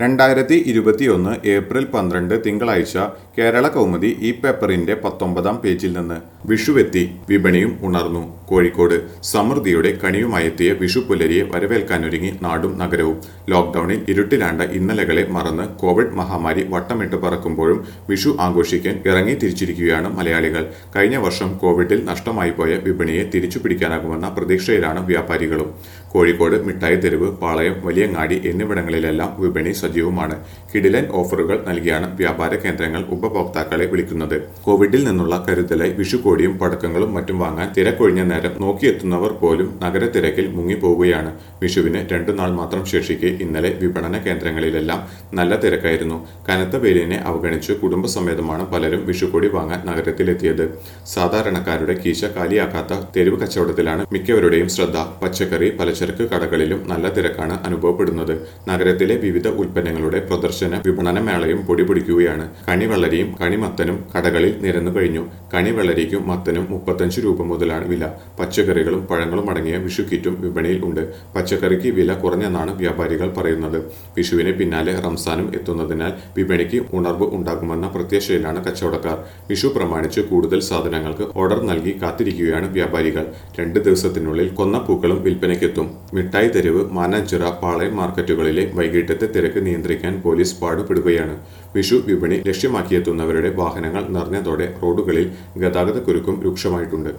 രണ്ടായിരത്തി ഇരുപത്തിയൊന്ന് ഏപ്രിൽ പന്ത്രണ്ട് തിങ്കളാഴ്ച കേരള കൗമുദി ഈ പേപ്പറിന്റെ പത്തൊമ്പതാം പേജിൽ നിന്ന് വിഷുവെത്തി വിപണിയും ഉണർന്നു കോഴിക്കോട് സമൃദ്ധിയുടെ കണിയുമായെത്തിയ വിഷു പുലരിയെ വരവേൽക്കാനൊരുങ്ങി നാടും നഗരവും ലോക്ഡൌണിൽ ഇരുട്ടിലാണ്ട ഇന്നലകളെ മറന്ന് കോവിഡ് മഹാമാരി വട്ടമിട്ട് പറക്കുമ്പോഴും വിഷു ആഘോഷിക്കാൻ ഇറങ്ങി തിരിച്ചിരിക്കുകയാണ് മലയാളികൾ കഴിഞ്ഞ വർഷം കോവിഡിൽ നഷ്ടമായി പോയ വിപണിയെ തിരിച്ചു പിടിക്കാനാകുമെന്ന പ്രതീക്ഷയിലാണ് വ്യാപാരികളും കോഴിക്കോട് മിഠായി തെരുവ് പാളയം വലിയങ്ങാടി എന്നിവിടങ്ങളിലെല്ലാം വിപണി സജീവമാണ് കിടിലൻ ഓഫറുകൾ നൽകിയാണ് വ്യാപാര കേന്ദ്രങ്ങൾ ഉപഭോക്താക്കളെ വിളിക്കുന്നത് കോവിഡിൽ നിന്നുള്ള കരുതലായി വിഷുക്കോടിയും പടക്കങ്ങളും മറ്റും വാങ്ങാൻ തിരക്കൊഴിഞ്ഞ നേരം നോക്കിയെത്തുന്നവർ പോലും നഗരത്തിരക്കിൽ മുങ്ങിപ്പോവുകയാണ് വിഷുവിന് രണ്ടു നാൾ മാത്രം ശേഷിക്കെ ഇന്നലെ വിപണന കേന്ദ്രങ്ങളിലെല്ലാം നല്ല തിരക്കായിരുന്നു കനത്ത വെയിലിനെ അവഗണിച്ച് കുടുംബസമേതമാണ് പലരും വിഷുക്കോടി വാങ്ങാൻ നഗരത്തിലെത്തിയത് സാധാരണക്കാരുടെ കീശ കാലിയാക്കാത്ത തെരുവ് കച്ചവടത്തിലാണ് മിക്കവരുടെയും ശ്രദ്ധ പച്ചക്കറി പലചരക്ക് കടകളിലും നല്ല തിരക്കാണ് അനുഭവപ്പെടുന്നത് നഗരത്തിലെ വിവിധ ഉൽപ്പന്നങ്ങളുടെ പ്രദർശന വിപണന മേളയും പൊടിപിടിക്കുകയാണ് കണിവെള്ളരിയും കണിമത്തനും കടകളിൽ നിരന്നു കഴിഞ്ഞു കണിവെള്ളരിക്കും മത്തനും മുപ്പത്തഞ്ച് രൂപ മുതലാണ് വില പച്ചക്കറികളും പഴങ്ങളും അടങ്ങിയ വിഷു കിറ്റും വിപണിയിൽ ഉണ്ട് പച്ചക്കറിക്ക് വില കുറഞ്ഞെന്നാണ് വ്യാപാരികൾ പറയുന്നത് വിഷുവിന് പിന്നാലെ റംസാനും എത്തുന്നതിനാൽ വിപണിക്ക് ഉണർവ് ഉണ്ടാകുമെന്ന പ്രത്യാശയിലാണ് കച്ചവടക്കാർ വിഷു പ്രമാണിച്ച് കൂടുതൽ സാധനങ്ങൾക്ക് ഓർഡർ നൽകി കാത്തിരിക്കുകയാണ് വ്യാപാരികൾ രണ്ട് ദിവസത്തിനുള്ളിൽ കൊന്നപ്പൂക്കളും വിൽപ്പനയ്ക്കെത്തും മിഠായി തെരുവ് മാനാഞ്ചിറ പാളയം മാർക്കറ്റുകളിലെ വൈകിട്ടത്തെ തിരക്ക് നിയന്ത്രിക്കാൻ പോലീസ് പാടുപെടുകയാണ് വിഷു വിപണി ലക്ഷ്യമാക്കിയെത്തുന്നവരുടെ വാഹനങ്ങൾ നിറഞ്ഞതോടെ റോഡുകളിൽ ഗതാഗതക്കുരുക്കും രൂക്ഷമായിട്ടുണ്ട്